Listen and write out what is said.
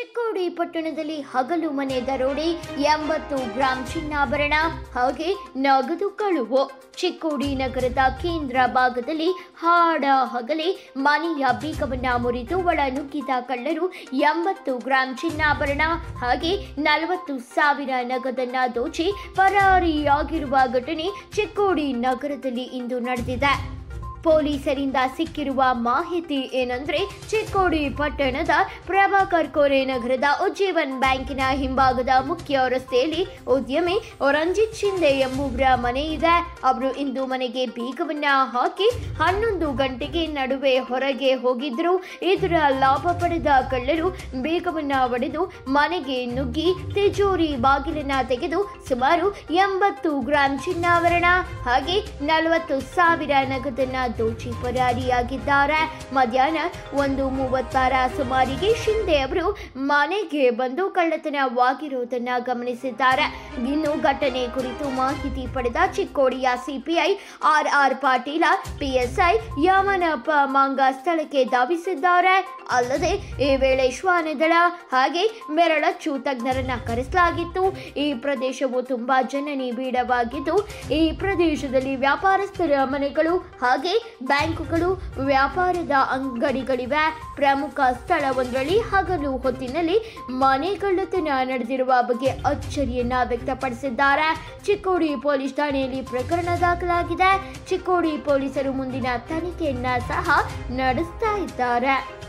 ಚಿಕ್ಕೋಡಿ ಪಟ್ಟಣದಲ್ಲಿ ಹಗಲು ಮನೆ ದರೋಡೆ ಎಂಬತ್ತು ಗ್ರಾಂ ಚಿನ್ನಾಭರಣ ಹಾಗೆ ನಗದು ಕಳುವು ಚಿಕ್ಕೋಡಿ ನಗರದ ಕೇಂದ್ರ ಭಾಗದಲ್ಲಿ ಹಾಡ ಹಗಲೇ ಮನೆಯ ಬೀಗವನ್ನ ಮುರಿದು ಒಳ ನುಗ್ಗಿದ ಕಳ್ಳರು ಎಂಬತ್ತು ಗ್ರಾಂ ಚಿನ್ನಾಭರಣ ಹಾಗೆ ನಲವತ್ತು ಸಾವಿರ ನಗದನ್ನ ದೋಚಿ ಪರಾರಿಯಾಗಿರುವ ಘಟನೆ ಚಿಕ್ಕೋಡಿ ನಗರದಲ್ಲಿ ಇಂದು ನಡೆದಿದೆ ಪೊಲೀಸರಿಂದ ಸಿಕ್ಕಿರುವ ಮಾಹಿತಿ ಏನಂದ್ರೆ ಚಿಕ್ಕೋಡಿ ಪಟ್ಟಣದ ಪ್ರಭಾಕರ್ ಕೋರೆ ನಗರದ ಉಜ್ಜೀವನ್ ಬ್ಯಾಂಕಿನ ಹಿಂಭಾಗದ ಮುಖ್ಯ ರಸ್ತೆಯಲ್ಲಿ ಉದ್ಯಮಿ ರಂಜಿತ್ ಶಿಂದೆ ಎಂಬುವರ ಮನೆ ಇದೆ ಅವರು ಇಂದು ಮನೆಗೆ ಬೀಗವನ್ನ ಹಾಕಿ ಹನ್ನೊಂದು ಗಂಟೆಗೆ ನಡುವೆ ಹೊರಗೆ ಹೋಗಿದ್ರು ಇದರ ಲಾಭ ಪಡೆದ ಕಳ್ಳರು ಬೀಗವನ್ನ ಒಡೆದು ಮನೆಗೆ ನುಗ್ಗಿ ತಿಜೋರಿ ಬಾಗಿಲನ್ನ ತೆಗೆದು ಸುಮಾರು ಎಂಬತ್ತು ಗ್ರಾಂ ಚಿನ್ನಾಭರಣ ಹಾಗೆ ನಲವತ್ತು ಸಾವಿರ ನಗದನ್ನ ದೋಚಿ ಪರಾರಿಯಾಗಿದ್ದಾರೆ ಮಧ್ಯಾಹ್ನ ಒಂದು ಮೂವತ್ತರ ಸುಮಾರಿಗೆ ಶಿಂದೆ ಅವರು ಮನೆಗೆ ಬಂದು ಕಳ್ಳತನವಾಗಿರುವುದನ್ನ ಗಮನಿಸಿದ್ದಾರೆ ಇನ್ನು ಘಟನೆ ಕುರಿತು ಮಾಹಿತಿ ಪಡೆದ ಚಿಕ್ಕೋಡಿಯ CPI R R Patil PSI Yamanappa Manga ಸ್ಥಳಕ್ಕೆ ಧಾವಿಸಿದ್ದಾರೆ ಅಲ್ಲದೆ ಈ ವೇಳೆ ಶ್ವಾನದಳ ಹಾಗೆ ಬೆರಳಚ್ಚು ತಜ್ಞರನ್ನ ಕರೆಸಲಾಗಿತ್ತು ಈ ಪ್ರದೇಶವು ತುಂಬಾ ಜನನಿ ಬೀಡವಾಗಿದ್ದು ಈ ಪ್ರದೇಶದಲ್ಲಿ ವ್ಯಾಪಾರಸ್ಥರ ಮನೆಗಳು ಹಾಗೆ ಬ್ಯಾಂಕುಗಳು ವ್ಯಾಪಾರದ ಅಂಗಡಿಗಳಿವೆ ಪ್ರಮುಖ ಸ್ಥಳವೊಂದರಲ್ಲಿ ಹಗಲು ಹೊತ್ತಿನಲ್ಲಿ ಮನೆಗಳ್ಳತನ ನಡೆದಿರುವ ಬಗ್ಗೆ ಅಚ್ಚರಿಯನ್ನ ವ್ಯಕ್ತಪಡಿಸಿದ್ದಾರೆ ಚಿಕ್ಕೋಡಿ ಪೊಲೀಸ್ ಠಾಣೆಯಲ್ಲಿ ಪ್ರಕರಣ ದಾಖಲಾಗಿದೆ ಚಿಕ್ಕೋಡಿ ಪೊಲೀಸರು ಮುಂದಿನ ತನಿಖೆಯನ್ನ ಸಹ ನಡೆಸ್ತಾ ಇದ್ದಾರೆ